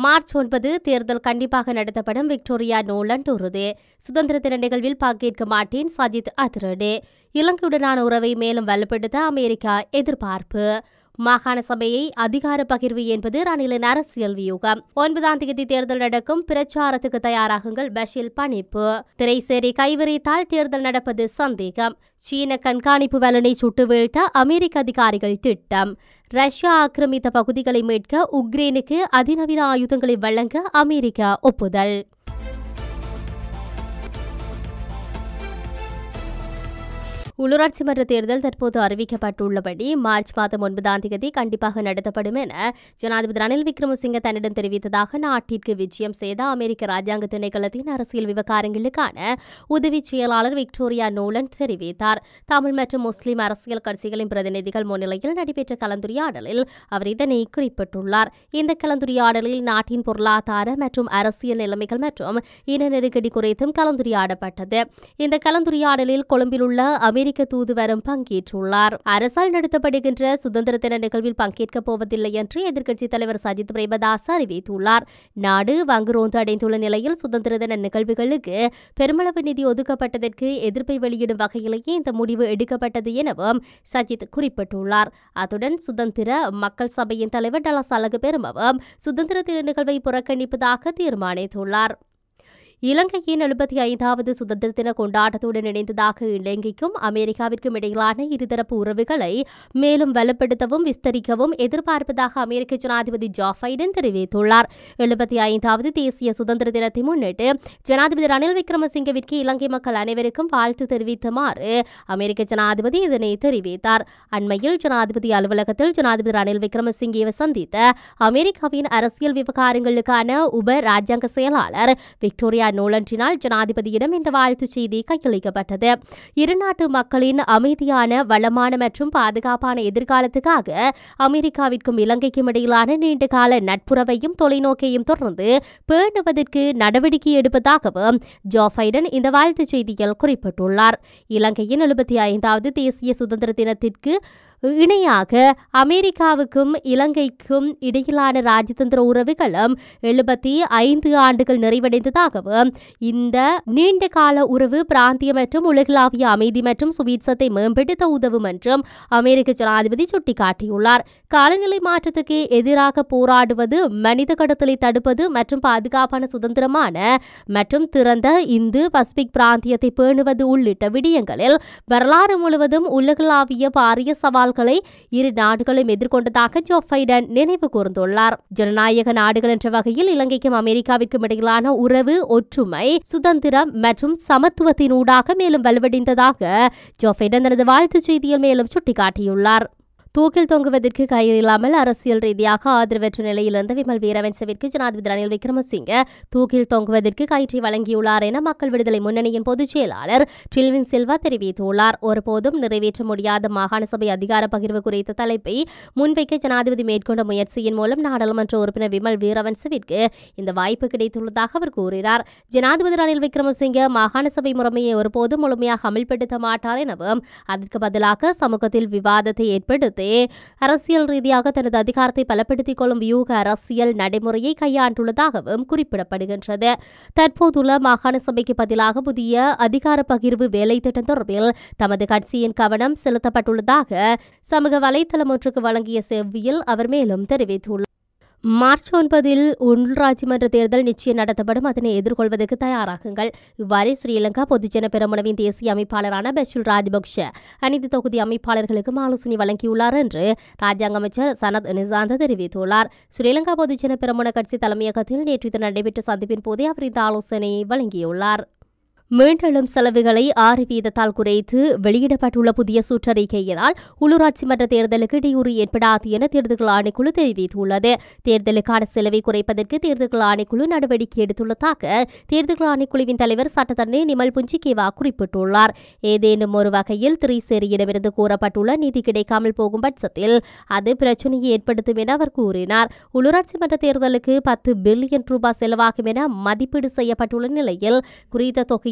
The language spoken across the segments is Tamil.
மார்ச் ஒன்பது தேர்தல் கண்டிப்பாக நடத்தப்படும் விக்டோரியா நோலண்ட் உறுதி சுதந்திர தின நிகழ்வில் பங்கேற்க மாட்டேன் சஜித் அதிரடி இலங்கையுடனான உறவை மேலும் வலுப்படுத்த அமெரிக்கா எதிர்பார்ப்பு மாகாண சபையை அதிகார பகிர்வு என்பது ரணிலின் அரசியல் வியூகம் ஒன்பதாம் தேதி தேர்தல் நடக்கும் பிரச்சாரத்துக்கு தயாராகுங்கள் பஷில் பணிப்பு திரைசேரி கைவிரித்தால் தேர்தல் நடப்பது சந்தேகம் சீன கண்காணிப்பு வலனை சுட்டு வீழ்த்த அமெரிக்க அதிகாரிகள் திட்டம் ரஷ்யா ஆக்கிரமித்த பகுதிகளை மீட்க உக்ரைனுக்கு அதிநவீன ஆயுதங்களை வழங்க அமெரிக்கா ஒப்புதல் உள்ளூராட்சி மன்ற தேர்தல் தற்போது அறிவிக்கப்பட்டுள்ளபடி மார்ச் மாதம் ஒன்பதாம் தேதி கண்டிப்பாக நடத்தப்படும் என ஜனாதிபதி ரணில் விக்ரமசிங்க தன்னிடம் தெரிவித்ததாக நாட்டிற்கு விஜயம் செய்த அமெரிக்க ராஜாங்க திணைக்களத்தின் அரசியல் விவகாரங்களுக்கான உதவி செயலாளர் விக்டோரியா நோலன் தெரிவித்தார் தமிழ் மற்றும் முஸ்லிம் அரசியல் கட்சிகளின் பிரதிநிதிகள் முன்னிலையில் நடைபெற்ற கலந்துரையாடலில் அவர் இதனை குறிப்பிட்டுள்ளார் இந்த கலந்துரையாடலில் நாட்டின் பொருளாதார மற்றும் அரசியல் நிலைமைகள் மற்றும் இன நெருக்கடி குறித்தும் கலந்துரையாடப்பட்டது இந்த கலந்துரையாடலில் கொழும்பில் உள்ள அமெரிக்க தூதுவரும் பங்கேற்றுள்ளார் அரசால் நடத்தப்படுகின்ற சுதந்திர தின நிகழ்வில் பங்கேற்கப் போவதில்லை என்று எதிர்க்கட்சித் தலைவர் சஜித் பிரேமதாஸ் அறிவித்துள்ளார் நாடு வங்குரோந்து அடைந்துள்ள நிலையில் சுதந்திர தின நிகழ்வுகளுக்கு பெருமளவு நிதி ஒதுக்கப்பட்டதற்கு எதிர்ப்பை வெளியிடும் வகையிலேயே இந்த முடிவு எடுக்கப்பட்டது எனவும் சஜித் குறிப்பிட்டுள்ளார் அத்துடன் சுதந்திர மக்கள் சபையின் தலைவர் டலஸ் அழகு பெருமவும் சுதந்திர தின நிகழ்வை புறக்கணிப்பதாக தீர்மானித்துள்ளார் இலங்கையின் எழுபத்தி ஐந்தாவது சுதந்திர தின கொண்டாட்டத்துடன் இணைந்ததாக இலங்கைக்கும் அமெரிக்காவிற்கும் இடையிலான இருதரப்பு உறவுகளை மேலும் வலுப்படுத்தவும் விஸ்தரிக்கவும் எதிர்பார்ப்பதாக அமெரிக்க ஜனாதிபதி ஜோ பைடன் தெரிவித்துள்ளார் எழுபத்தி ஐந்தாவது தேசிய சுதந்திர தினத்தை முன்னிட்டு ஜனாதிபதி ரணில் விக்ரமசிங்கவிற்கு இலங்கை மக்கள் அனைவருக்கும் வாழ்த்து தெரிவித்துமாறு அமெரிக்க ஜனாதிபதி இதனை தெரிவித்தார் அண்மையில் ஜனாதிபதி அலுவலகத்தில் ஜனாதிபதி ரணில் விக்ரமசிங்கவை சந்தித்த அமெரிக்காவின் அரசியல் விவகாரங்களுக்கான உப ராஜாங்க செயலாளர் விக்டோரியா நோலன்றினால் ஜனாதிபதியிடம் இந்த வாழ்த்துச் செய்தி கையளிக்கப்பட்டது இரு நாட்டு மக்களின் அமைதியான வளமான மற்றும் பாதுகாப்பான எதிர்காலத்துக்காக அமெரிக்காவிற்கும் இலங்கைக்கும் இடையிலான நீண்டகால நட்புறவையும் தொலைநோக்கையும் தொடர்ந்து பேணுவதற்கு நடவடிக்கை எடுப்பதாகவும் ஜோ பைடன் இந்த வாழ்த்துச் செய்தியில் குறிப்பிட்டுள்ளார் இலங்கையின் எழுபத்தி ஐந்தாவது தேசிய சுதந்திர தினத்திற்கு இணையாக அமெரிக்காவுக்கும் இலங்கைக்கும் இடையிலான ராஜதந்திர உறவுகளும் எழுபத்தி ஐந்து ஆண்டுகள் நிறைவடைந்ததாகவும் இந்த நீண்ட கால உறவு பிராந்திய மற்றும் உலகளாவிய அமைதி மற்றும் சுவீட்சத்தை மேம்படுத்த உதவும் என்றும் அமெரிக்க ஜனாதிபதி சுட்டிக்காட்டியுள்ளார் காலநிலை மாற்றத்துக்கு எதிராக போராடுவது மனித கடத்தலை தடுப்பது மற்றும் பாதுகாப்பான சுதந்திரமான மற்றும் திறந்த இந்து பசிபிக் பிராந்தியத்தை பேணுவது உள்ளிட்ட விடயங்களில் வரலாறு முழுவதும் உலகளாவிய பாரிய சவால்களை இரு நாடுகளும் எதிர்கொண்டதாக ஜோ பைடன் நினைவு கூர்ந்துள்ளார் ஜனநாயக நாடுகள் என்ற வகையில் இலங்கைக்கும் அமெரிக்காவிற்கும் இடையிலான உறவு ஒற்றுமை சுதந்திரம் மற்றும் சமத்துவத்தினூடாக மேலும் வலுவடைந்ததாக ஜோ பைடன் தனது வாழ்த்துச் செய்தியில் மேலும் சுட்டிக்காட்டியுள்ளார் தூக்கில் தொங்குவதற்கு கயிறு இல்லாமல் அரசியல் ரீதியாக ஆதரவற்ற நிலையில் இருந்த விமல் வீரவன்சவிற்கு ஜனாதிபதி ரணில் விக்ரமசிங்க தூக்கில் தொங்குவதற்கு கயிற்றை வழங்கியுள்ளார் என மக்கள் விடுதலை முன்னணியின் பொதுச் செயலாளர் டில்வின் சில்வா தெரிவித்துள்ளார் ஒருபோதும் நிறைவேற்ற முடியாத மாகாண சபை அதிகார பகிர்வு குறித்த தலைப்பை முன்வைக்க ஜனாதிபதி மேற்கொண்ட முயற்சியின் மூலம் நாடாளுமன்ற உறுப்பினர் விமல் வீரவன்சவிற்கு இந்த வாய்ப்பு கிடைத்துள்ளதாக அவர் கூறினார் ஜனாதிபதி ரணில் விக்ரமசிங்க மாகாண சபை முறைமையை ஒருபோதும் முழுமையாக அமல்படுத்த மாட்டார் எனவும் அதற்கு பதிலாக சமூகத்தில் விவாதத்தை ஏற்படுத்தி அரசியல் ரீதியாக தனது அதிகாரத்தை பலப்படுத்திக் கொள்ளும் வியூக அரசியல் நடைமுறையை கையாண்டுள்ளதாகவும் குறிப்பிடப்படுகின்றது தற்போதுள்ள மாகாண சபைக்கு பதிலாக புதிய அதிகார பகிர்வு வேலை திட்டம் தொடர்பில் தமது கட்சியின் கவனம் செலுத்தப்பட்டுள்ளதாக சமூக வலைத்தளம் ஒன்றுக்கு வழங்கிய செவ்வியில் அவர் மேலும் தெரிவித்துள்ளார் மார்ச் ஒன்பதில் உள்ளாட்சி மன்ற தேர்தல் நிச்சயம் நடத்தப்படும் அதனை எதிர்கொள்வதற்கு தயாராகுங்கள் இவ்வாறு ஸ்ரீலங்கா பொதுஜன பெரமுனவின் தேசிய அமைப்பாளரான பஷுல் ராஜபக்ஷ அனைத்து தொகுதி அமைப்பாளர்களுக்கும் ஆலோசனை வழங்கியுள்ளார் என்று ராஜாங்க அமைச்சர் சனத் நிசாந்த தெரிவித்துள்ளார் ஸ்ரீலங்கா பொதுஜன பெரமுன கட்சி தலைமையகத்தில் நேற்று இது நடைபெற்ற சந்திப்பின் போதே அவர் இந்த ஆலோசனையை வழங்கியுள்ளார் மீண்டெழும் செலவுகளை ஆறு வீதத்தால் குறைத்து வெளியிடப்பட்டுள்ள புதிய சுற்றறிக்கையினால் உள்ளூராட்சி மன்ற தேர்தலுக்கு இடையூறு ஏற்படாது என தேர்தல் ஆணைக்குழு தெரிவித்துள்ளது தேர்தலுக்கான செலவை குறைப்பதற்கு தேர்தல் ஆணைக்குழு நடவடிக்கை எடுத்துள்ளதாக தேர்தல் ஆணைக்குழுவின் தலைவர் சட்டத்தரணி நிமல் புஞ்சிகேவா குறிப்பிட்டுள்ளார் ஏதேனும் ஒரு வகையில் திரிசேரியிடமிருந்து கூறப்பட்டுள்ள நிதி கிடைக்காமல் போகும் பட்சத்தில் அது பிரச்சனையை ஏற்படுத்தும் என அவர் கூறினார் உள்ளூராட்சி மன்ற தேர்தலுக்கு பத்து பில்லியன் ரூபாய் செலவாகும் என மதிப்பீடு செய்யப்பட்டுள்ள நிலையில் குறித்த தொகையை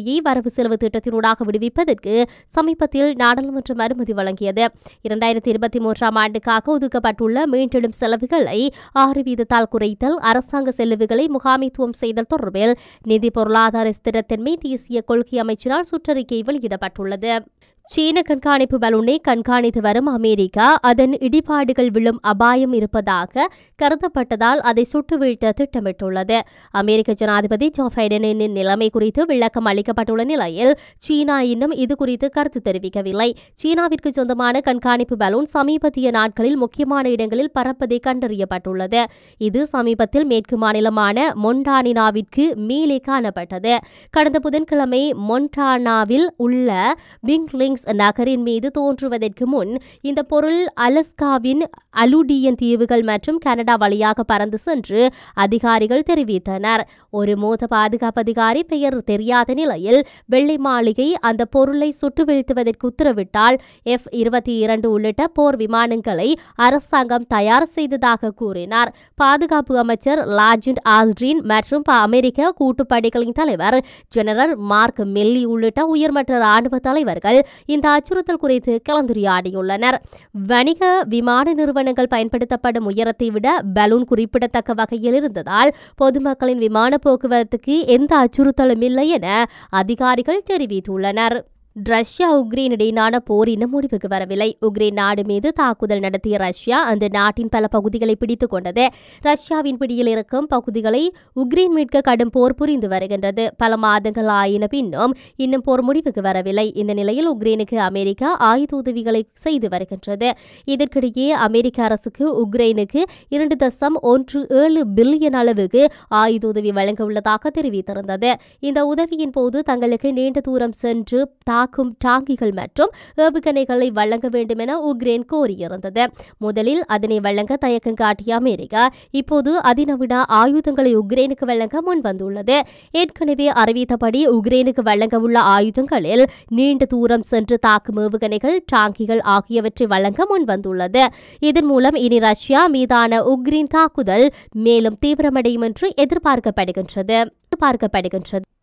தொகையை வரவு செலவு திட்டத்தினூடாக விடுவிப்பதற்கு சமீபத்தில் நாடாளுமன்றம் அனுமதி வழங்கியது இரண்டாயிரத்தி இருபத்தி மூன்றாம் ஆண்டுக்காக ஒதுக்கப்பட்டுள்ள மீண்டெழும் செலவுகளை ஆறு வீதத்தால் குறைத்தல் அரசாங்க செலவுகளை முகாமைத்துவம் செய்தல் தொடர்பில் நிதி பொருளாதார ஸ்திரத்தன்மை தேசிய கொள்கை அமைச்சினால் சுற்றறிக்கை வெளியிடப்பட்டுள்ளது சீன கண்காணிப்பு பலூனை கண்காணித்து வரும் அமெரிக்கா அதன் இடிபாடுகள் விழும் அபாயம் இருப்பதாக கருதப்பட்டதால் அதை சுட்டு வீழ்த்த திட்டமிட்டுள்ளது அமெரிக்க ஜனாதிபதி ஜோ பைடனின் நிலைமை குறித்து விளக்கம் அளிக்கப்பட்டுள்ள நிலையில் சீனா இன்னும் இது குறித்து கருத்து தெரிவிக்கவில்லை சீனாவிற்கு சொந்தமான கண்காணிப்பு பலூன் சமீபத்திய நாட்களில் முக்கியமான இடங்களில் பறப்பதை கண்டறியப்பட்டுள்ளது இது சமீபத்தில் மேற்கு மாநிலமான மொண்டானினாவிற்கு மேலே காணப்பட்டது கடந்த புதன்கிழமை மொண்டானாவில் உள்ள பிங்லிங்ஸ் நகரின் மீது தோன்றுவதற்கு முன் இந்த பொருள் அலஸ்காவின் அலுடியன் தீவுகள் மற்றும் கனடா வழியாக பறந்து சென்று அதிகாரிகள் தெரிவித்தனர் ஒரு மூத்த பாதுகாப்பு அதிகாரி பெயர் தெரியாத நிலையில் வெள்ளை மாளிகை அந்த பொருளை சுட்டு வீழ்த்துவதற்கு உத்தரவிட்டால் எஃப் இருபத்தி இரண்டு உள்ளிட்ட போர் விமானங்களை அரசாங்கம் தயார் செய்ததாக கூறினார் பாதுகாப்பு அமைச்சர் லாஜிண்ட் ஆஸ்ட்ரின் மற்றும் ப- அமெரிக்க கூட்டுப்படைகளின் தலைவர் ஜெனரல் மார்க் மில்லி உள்ளிட்ட உயர்மட்ட ராணுவ தலைவர்கள் இந்த அச்சுறுத்தல் குறித்து கலந்துரையாடியுள்ளனர் வணிக விமான நிறுவனங்கள் பயன்படுத்தப்படும் உயரத்தை விட பலூன் குறிப்பிடத்தக்க வகையில் இருந்ததால் பொதுமக்களின் விமான போக்குவரத்துக்கு எந்த அச்சுறுத்தலும் இல்லை என அதிகாரிகள் தெரிவித்துள்ளனர் ரஷ்யா உக்ரைன் இடையிலான போர் இன்னும் முடிவுக்கு வரவில்லை உக்ரைன் நாடு மீது தாக்குதல் நடத்திய ரஷ்யா அந்த நாட்டின் பல பகுதிகளை பிடித்துக் கொண்டது ரஷ்யாவின் பிடியில் இருக்கும் பகுதிகளை உக்ரைன் மீட்க கடும் போர் புரிந்து வருகின்றது பல மாதங்கள் ஆயின பின்னும் இன்னும் போர் முடிவுக்கு வரவில்லை இந்த நிலையில் உக்ரைனுக்கு அமெரிக்கா ஆயுத உதவிகளை செய்து வருகின்றது இதற்கிடையே அமெரிக்க அரசுக்கு உக்ரைனுக்கு இரண்டு தசம் ஒன்று ஏழு பில்லியன் அளவுக்கு ஆயுத உதவி வழங்க உள்ளதாக தெரிவித்திருந்தது இந்த உதவியின் போது தங்களுக்கு நீண்ட தூரம் சென்று தாக்கும் டாங்கிகள் மற்றும் ஏவுகணைகளை வழங்க வேண்டும் என உக்ரைன் கோரியிருந்தது முதலில் அதனை வழங்க தயக்கம் காட்டிய அமெரிக்கா இப்போது அதிநவீன ஆயுதங்களை உக்ரைனுக்கு வழங்க முன்வந்துள்ளது ஏற்கனவே அறிவித்தபடி உக்ரைனுக்கு வழங்க உள்ள ஆயுதங்களில் நீண்ட தூரம் சென்று தாக்கும் ஏவுகணைகள் டாங்கிகள் ஆகியவற்றை வழங்க முன்வந்துள்ளது இதன் மூலம் இனி ரஷ்யா மீதான உக்ரைன் தாக்குதல் மேலும் தீவிரமடையும் என்று எதிர்பார்க்கப்படுகின்றது எதிர்பார்க்கப்படுகின்றது